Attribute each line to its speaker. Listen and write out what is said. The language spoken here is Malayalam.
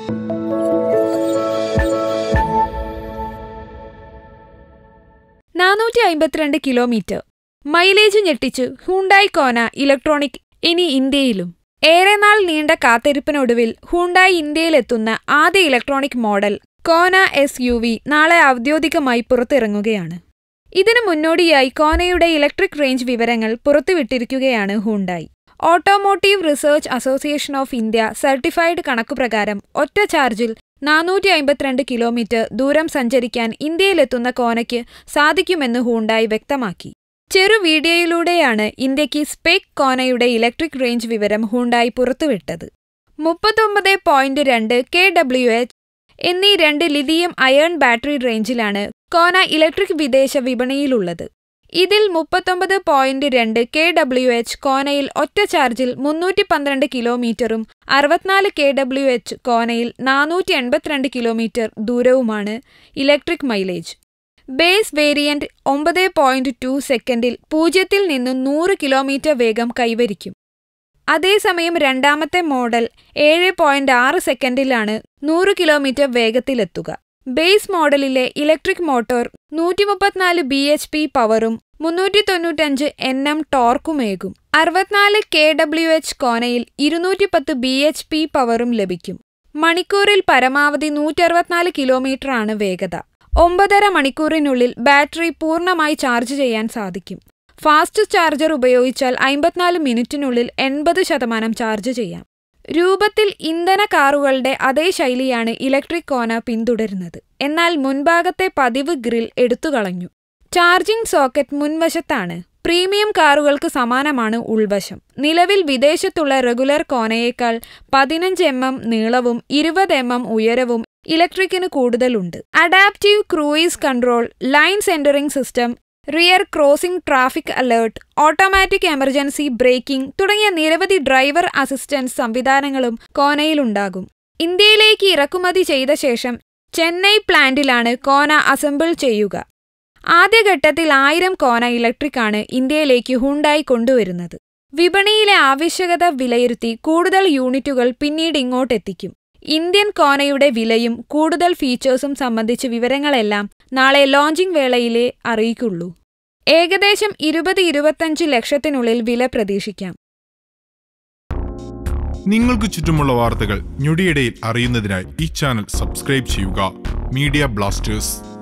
Speaker 1: നാനൂറ്റി അമ്പത്തിരണ്ട് കിലോമീറ്റർ മൈലേജ് ഞെട്ടിച്ച് ഹൂണ്ടായി കോന ഇലക്ട്രോണിക് ഇനി ഇന്ത്യയിലും ഏറെ നാൾ നീണ്ട കാത്തിരിപ്പിനൊടുവിൽ ഹൂണ്ടായി ഇന്ത്യയിലെത്തുന്ന ആദ്യ electronic model Kona S U V നാളെ ഔദ്യോഗികമായി പുറത്തിറങ്ങുകയാണ് ഇതിനു മുന്നോടിയായി കോനയുടെ ഇലക്ട്രിക് റേഞ്ച് വിവരങ്ങൾ പുറത്തുവിട്ടിരിക്കുകയാണ് Hyundai automotive research association of India certified കണക്കുപ്രകാരം ഒറ്റ ചാർജിൽ നാനൂറ്റി അമ്പത്തിരണ്ട് കിലോമീറ്റർ ദൂരം സഞ്ചരിക്കാൻ ഇന്ത്യയിലെത്തുന്ന കോനയ്ക്ക് സാധിക്കുമെന്ന് ഹൂണ്ടായി വ്യക്തമാക്കി ചെറു വീഡിയോയിലൂടെയാണ് ഇന്ത്യക്ക് സ്പെക് കോനയുടെ ഇലക്ട്രിക് റേഞ്ച് വിവരം ഹൂണ്ടായി പുറത്തുവിട്ടത് മുപ്പത്തൊമ്പത് പോയിന്റ് രണ്ട് കെ ഡബ്ല്യു എച്ച് എന്നീ രണ്ട് ലിഥിയം അയൺ ബാറ്ററി റേഞ്ചിലാണ് കോന ഇലക്ട്രിക് വിദേശ വിപണിയിലുള്ളത് ഇതിൽ മുപ്പത്തൊമ്പത് പോയിന്റ് രണ്ട് കെ ഡബ്ല്യു എച്ച് കോനയിൽ ഒറ്റ ചാർജിൽ മുന്നൂറ്റി പന്ത്രണ്ട് കിലോമീറ്ററും അറുപത്തിനാല് കെ ഡബ്ല്യു എച്ച് കോനയിൽ നാനൂറ്റി എൺപത്തിരണ്ട് കിലോമീറ്റർ ദൂരവുമാണ് ഇലക്ട്രിക് മൈലേജ് ബേസ് വേരിയന്റ് ഒമ്പത് പോയിന്റ് ടു സെക്കൻഡിൽ പൂജ്യത്തിൽ നിന്നും നൂറ് കിലോമീറ്റർ വേഗം കൈവരിക്കും അതേസമയം രണ്ടാമത്തെ മോഡൽ ഏഴ് പോയിന്റ് ആറ് സെക്കൻഡിലാണ് നൂറ് കിലോമീറ്റർ വേഗത്തിലെത്തുക ബേസ് മോഡലിലെ ഇലക്ട്രിക് മോട്ടോർ നൂറ്റി മുപ്പത്തിനാല് ബി എച്ച് പി പവറും മുന്നൂറ്റി തൊണ്ണൂറ്റഞ്ച് എൻ എം ടോർക്കുമേകും അറുപത്തിനാല് കെ ഡബ്ല്യു എച്ച് കോനയിൽ ഇരുന്നൂറ്റി പത്ത് ബി എച്ച് പി പവറും ലഭിക്കും മണിക്കൂറിൽ പരമാവധി നൂറ്ററുപത്തിനാല് കിലോമീറ്ററാണ് വേഗത ഒമ്പതര മണിക്കൂറിനുള്ളിൽ ബാറ്ററി പൂർണ്ണമായി ചാർജ് ചെയ്യാൻ സാധിക്കും ഫാസ്റ്റ് ചാർജർ ഉപയോഗിച്ചാൽ അമ്പത്തിനാല് മിനിറ്റിനുള്ളിൽ എൺപത് ശതമാനം ചാർജ് ചെയ്യാം രൂപത്തിൽ ഇന്ധന കാറുകളുടെ അതേ ശൈലിയാണ് ഇലക്ട്രിക് കോന പിന്തുടരുന്നത് എന്നാൽ മുൻഭാഗത്തെ പതിവ് ഗ്രിൽ എടുത്തുകളഞ്ഞു ചാർജിംഗ് സോക്കറ്റ് മുൻവശത്താണ് പ്രീമിയം കാറുകൾക്ക് സമാനമാണ് ഉൾവശം നിലവിൽ വിദേശത്തുള്ള റെഗുലർ കോനയേക്കാൾ പതിനഞ്ച് എം എം നീളവും ഇരുപത് എം എം ഉയരവും ഇലക്ട്രിക്കിന് കൂടുതലുണ്ട് adaptive cruise control lane centering system rear crossing traffic alert automatic emergency braking തുടങ്ങിയ നിരവധി ഡ്രൈവർ അസിസ്റ്റൻസ് സംവിധാനങ്ങളും കോനയിലുണ്ടാകും ഇന്ത്യയിലേക്ക് ഇറക്കുമതി ചെയ്ത ശേഷം ചെന്നൈ പ്ലാന്റിലാണ് കോന അസംബിൾ ചെയ്യുക ആദ്യഘട്ടത്തിൽ ആയിരം കോന ഇലക്ട്രിക് ആണ് ഇന്ത്യയിലേക്ക് ഹുണ്ടായി കൊണ്ടുവരുന്നത് വിപണിയിലെ ആവശ്യകത വിലയിരുത്തി കൂടുതൽ യൂണിറ്റുകൾ പിന്നീട് ഇങ്ങോട്ടെത്തിക്കും ഇന്ത്യൻ കോനയുടെ വിലയും കൂടുതൽ ഫീച്ചേഴ്സും സംബന്ധിച്ച വിവരങ്ങളെല്ലാം നാളെ ലോഞ്ചിംഗ് വേളയിലേ അറിയിക്കുള്ളൂ ഏകദേശം ഇരുപത് ഇരുപത്തഞ്ച് ലക്ഷത്തിനുള്ളിൽ വില പ്രതീക്ഷിക്കാം
Speaker 2: നിങ്ങൾക്ക് ചുറ്റുമുള്ള വാർത്തകൾ ഞൊടിയിടയിൽ അറിയുന്നതിനായി ഈ ചാനൽ സബ്സ്ക്രൈബ് ചെയ്യുക മീഡിയ ബ്ലാസ്റ്റേഴ്സ്